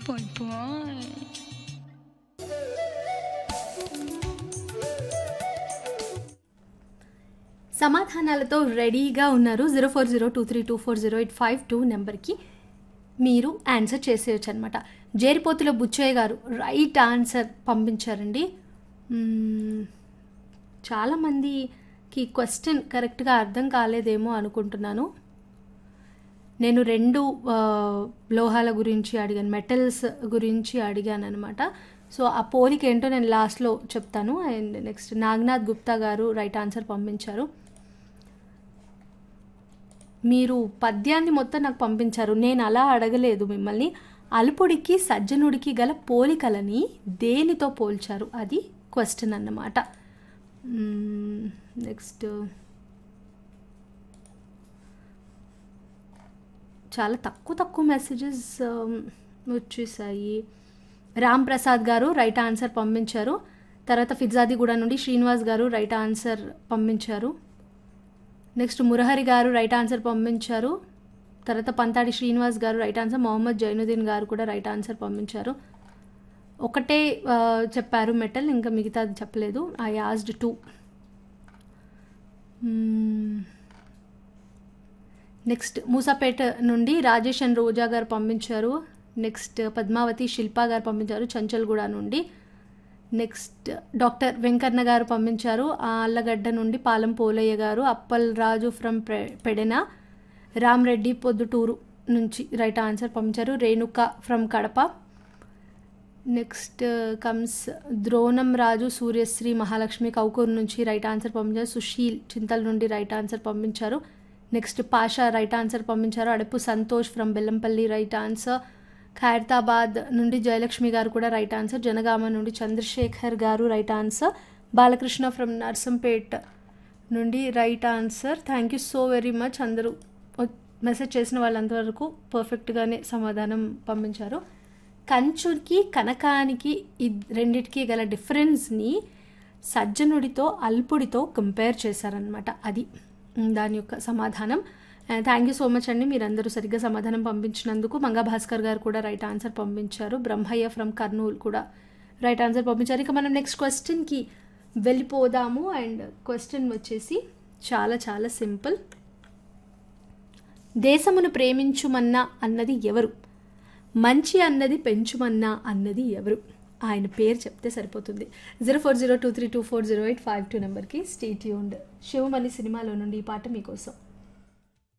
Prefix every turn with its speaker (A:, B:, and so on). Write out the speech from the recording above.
A: Boy, boy.
B: సమాధానాలతో రెడీగా ఉన్నారు zero four zero two three two four zero eight five two నెంబర్కి మీరు ఆన్సర్ చేసేయచ్చు అనమాట జేరిపోతుల బుచ్చయ్య గారు రైట్ ఆన్సర్ పంపించారండి మ్మ్, చాలామందికి క్వశ్చన్ కరెక్ట్గా అర్థం కాలేదేమో అనుకుంటున్నాను నేను రెండు ఆ, లోహాల గురించి అడిగాను మెటల్స్ గురించి అడిగాను అనమాట సో ఆ పోలిక ఏంటో నేను లాస్ట్లో చెప్తాను అండ్ నెక్స్ట్ నాగనాథ్ గుప్తా గారు రైట్ ఆన్సర్ పంపించారు మీరు పద్యాన్ని మొత్తం నాకు పంపించారు నేను అలా అడగలేదు మిమ్మల్ని అల్పుడికి సజ్జనుడికి గల పోలికలని దేనితో పోల్చారు అది క్వశ్చన్ అన్నమాట నెక్స్ట్ చాలా తక్కువ తక్కువ మెసేజెస్ వచ్చేసాయి రామ్ ప్రసాద్ గారు రైట్ ఆన్సర్ పంపించారు తర్వాత ఫిర్జాదిగూడ నుండి శ్రీనివాస్ గారు రైట్ ఆన్సర్ పంపించారు next Murahari garu right answer పంపించారు తర్వాత పంతాడి శ్రీనివాస్ గారు రైట్ ఆన్సర్ మొహమ్మద్ జైనుద్దీన్ గారు కూడా రైట్ ఆన్సర్ పంపించారు ఒకటే ఆ, చెప్పారు మెటల్ ఇంకా మిగతాది చెప్పలేదు I asked to next Moosapet నుండి రాజేష్ అండ్ రోజా గారు పంపించారు నెక్స్ట్ పద్మావతి శిల్పా గారు పంపించారు చంచల్గూడ నుండి నెక్స్ట్ డాక్టర్ వెంకన్న గారు పంపించారు ఆళ్ళగడ్డ నుండి పాలెం పోలయ్య గారు అప్పల్ రాజు ఫ్రమ్ పెడెన రామ్ రెడ్డి పొద్దుటూరు నుంచి రైట్ ఆన్సర్ పంపించారు Renuka from Kadapa next comes Dronam Raju Suryasri Mahalakshmi Kaukuru నుంచి రైట్ ఆన్సర్ పంపించారు సుశీల్ చింతల నుండి రైట్ ఆన్సర్ పంపించారు నెక్స్ట్ పాషా రైట్ ఆన్సర్ పంపించారు Adupu Santosh from Bellampalli right answer Khairatabad నుండి జయలక్ష్మి గారు కూడా రైట్ ఆన్సర్ జనగామ నుండి Chandrasekhar garu right answer Balakrishna from Narsampet నుండి right answer thank you so very much అందరూ మెసేజ్ చేసిన వాళ్ళంతవరకు పర్ఫెక్ట్గానే సమాధానం పంపించారు కంచుకి కనకానికి ఈ రెండిటికి గల డిఫరెన్స్ని సజ్జనుడితో అల్పుడితో కంపేర్ చేశారనమాట అది ఉమ్, దాని యొక్క సమాధానం థ్యాంక్ యూ సో మచ్ అండి మీరందరూ సరిగ్గా సమాధానం పంపించినందుకు మంగా భాస్కర్ గారు కూడా రైట్ ఆన్సర్ పంపించారు బ్రహ్మయ్య ఫ్రమ్ కర్నూలు కూడా రైట్ ఆన్సర్ పంపించారు ఇక మనం నెక్స్ట్ క్వశ్చన్కి వెళ్ళిపోదాము అండ్ క్వశ్చన్ వచ్చేసి చాలా చాలా సింపుల్ దేశమును ప్రేమించుమన్నా అన్నది ఎవరు మంచి అన్నది పెంచుమన్నా అన్నది ఎవరు ఆయన పేరు చెప్తే సరిపోతుంది zero four zero two three two four zero eight five two నెంబర్కి స్టేట్ యూండ్ శివమణి సినిమాలో నుండి ఈ పాట మీకోసం